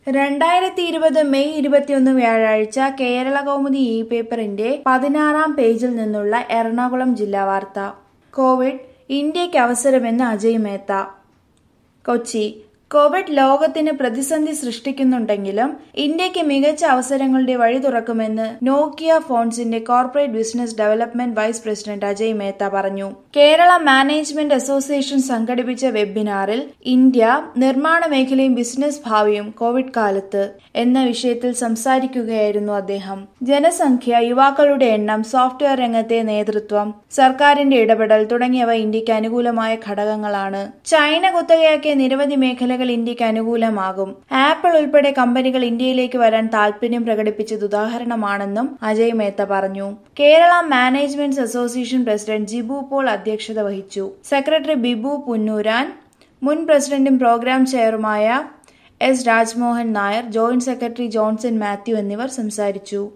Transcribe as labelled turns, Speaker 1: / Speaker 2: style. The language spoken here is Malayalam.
Speaker 1: രണ്ടായിരത്തി ഇരുപത് മെയ് ഇരുപത്തിയൊന്ന് വ്യാഴാഴ്ച കേരള കൗമുദി ഇ പേപ്പറിന്റെ പതിനാറാം പേജിൽ നിന്നുള്ള എറണാകുളം ജില്ലാ വാർത്ത കോവിഡ് ഇന്ത്യയ്ക്ക് അവസരമെന്ന് അജയ് മേത്ത കൊച്ചി കോവിഡ് ലോകത്തിന് പ്രതിസന്ധി സൃഷ്ടിക്കുന്നുണ്ടെങ്കിലും ഇന്ത്യക്ക് മികച്ച അവസരങ്ങളുടെ വഴി തുറക്കുമെന്ന് നോക്കിയ ഫോൺസിന്റെ corporate business development vice president Ajay Mehta പറഞ്ഞു കേരള മാനേജ്മെന്റ് അസോസിയേഷൻ സംഘടിപ്പിച്ച വെബിനാറിൽ ഇന്ത്യ നിർമ്മാണ മേഖലയും ബിസിനസ് ഭാവിയും കോവിഡ് കാലത്ത് എന്ന വിഷയത്തിൽ സംസാരിക്കുകയായിരുന്നു അദ്ദേഹം ജനസംഖ്യ യുവാക്കളുടെ എണ്ണം സോഫ്റ്റ്വെയർ രംഗത്തെ നേതൃത്വം സർക്കാരിന്റെ ഇടപെടൽ തുടങ്ങിയവ ഇന്ത്യക്ക് അനുകൂലമായ ഘടകങ്ങളാണ് ചൈന കുത്തകയാക്കിയ നിരവധി മേഖലകൾ ഇന്ത്യക്ക് അനുകൂലമാകും ആപ്പിൾ ഉൾപ്പെടെ കമ്പനികൾ ഇന്ത്യയിലേക്ക് വരാൻ താൽപര്യം പ്രകടിപ്പിച്ചത് ഉദാഹരണമാണെന്നും അജയ് മേത്ത പറഞ്ഞു Kerala management association president Jibu Paul അധ്യക്ഷത വഹിച്ചു സെക്രട്ടറി ബിബു പുന്നൂരാൻ മുൻ പ്രസിഡന്റും പ്രോഗ്രാം ചെയറുമായ S Rajmohan Nair joint secretary Johnson Mathew എന്നിവർ സംസാരിച്ചു